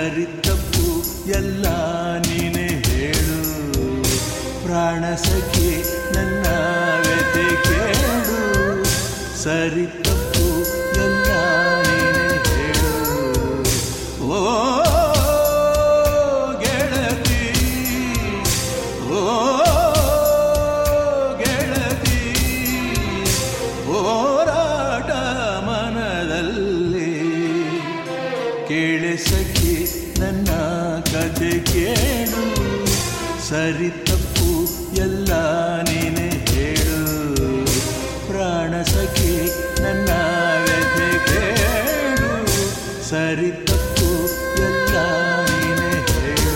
ಸರಿ ತಪ್ಪು ಎಲ್ಲ ನೀನೆ ಹೇಳು ಪ್ರಾಣ ಸಖಿ ನನ್ನ ವ್ಯತೆ ಕೇಳು ಸರಿ ತಪ್ಪು ಎಲ್ಲ ನೀನೆ ಹೇಳು ಓ ಗೆಳತಿ ಓ ಗೆಳತಿ ಹೋರಾಟ ಮನದಲ್ಲಿ ಕೇಳೆ ಸಖಿ ನನ್ನ ಕತೆ ಕೇಳು ಸರಿ ತಪ್ಪು ಎಲ್ಲ ನೀನೆ ಹೇಳು ಪ್ರಾಣ ಸಖಿ ನನ್ನ ವ್ಯಥೆ ಕೇಳು ಸರಿ ತಪ್ಪು ಎಲ್ಲ ನೀನೆ ಹೇಳು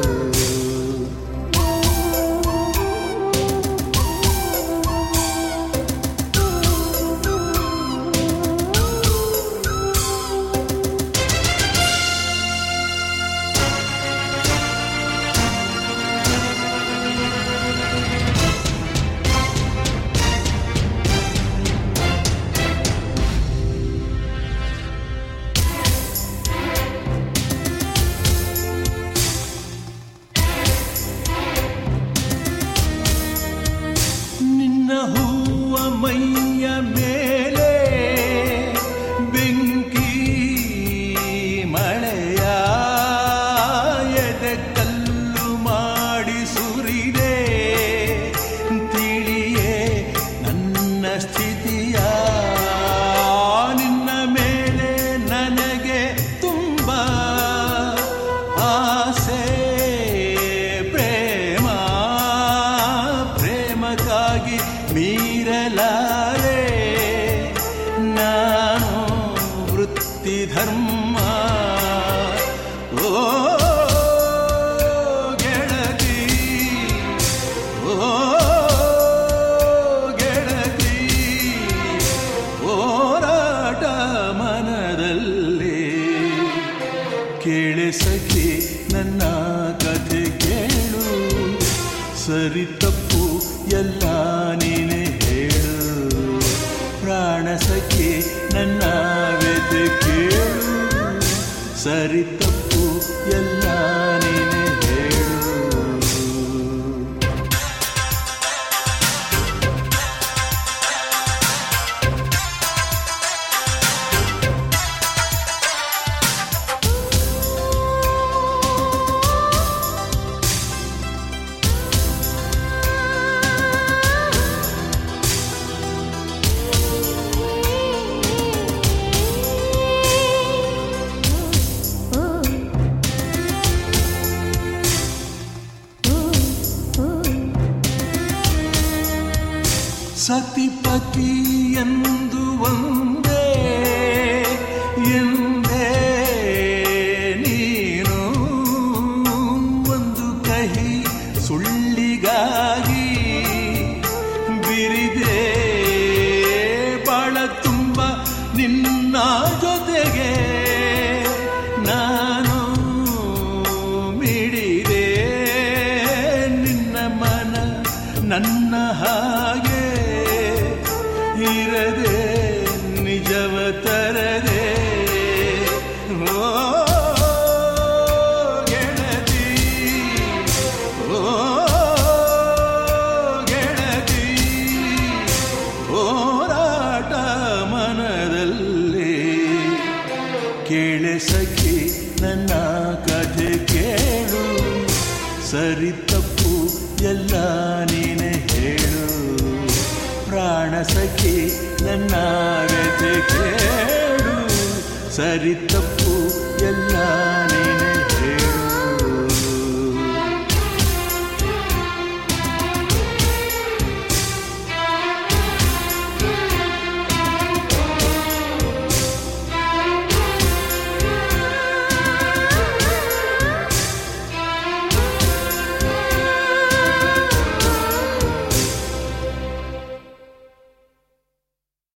ನಿನ್ನ ಹೂವ ಮೈಯ ಮೇಲೆ ಬೆಂಕಿ ಮಳೆಯ ಎದೆ ಕಲ್ಲು ಮಾಡಿ ಸುರಿದೆ ತಿಳಿಯೇ ನನ್ನ ಸ್ಥಿತಿಯ ನಿನ್ನ ಮೇಲೆ ನನಗೆ ತುಂಬ ಆಸೆ ಪ್ರೇಮ ಪ್ರೇಮಕ್ಕಾಗಿ ಮೀರಲಾರೆ ನಾನು ವೃತ್ತಿ ಧರ್ಮ ಓ ಗೆಳತಿ ಓ ಗೆಳತಿ ಹೋರಾಟ ಮನದಲ್ಲಿ ಕೇಳೆ ಸಖಿ ನನ್ನ ಕಥೆ ಕೇಳು ಸರಿ ತಪ್ಪು ಎಲ್ಲ ನೀನೆ ಹೇಳು ಪ್ರಾಣ ಸಖಿ ನನ್ನ ವ್ಯತೆ ಕೇಳು ಸರಿ ತಪ್ಪು ಎಲ್ಲ ನೀನೆ ಹೇಳು ಸತಿಪತಿ ಎಂದು ಒಂದೇ ಎಂದೇ ನೀನು ಒಂದು ಕಹಿ ಸುಳ್ಳಿಗಾಗಿ ಬಿರಿದೆ ಬಾಳ ತುಂಬ ನಿನ್ನ ಜೊತೆಗೆ ನಾನು ಮಿಡಿದೆ ನಿನ್ನ ಮನ ನನ್ನ ಹಾಗೆ ಇರದೆ ನಿಜವ ತರದೆ ಓ ಗೆಳತಿ ಓ ಗೆಳತಿ ಹೋರಾಟ ಮನದಲ್ಲಿ ಕೇಳೆ ಸಖಿ ನನ್ನ ಕಥೆ ಕೇಳು ಸರಿ ತಪ್ಪು ಎಲ್ಲ ನೀನೆ ಹೇಳು ಪ್ರಾಣ ಸಖಿ ನನ್ನ ವ್ಯಥೆ ಕೇಳು ಸರಿ ತಪ್ಪು ಎಲ್ಲ ನೀನೆ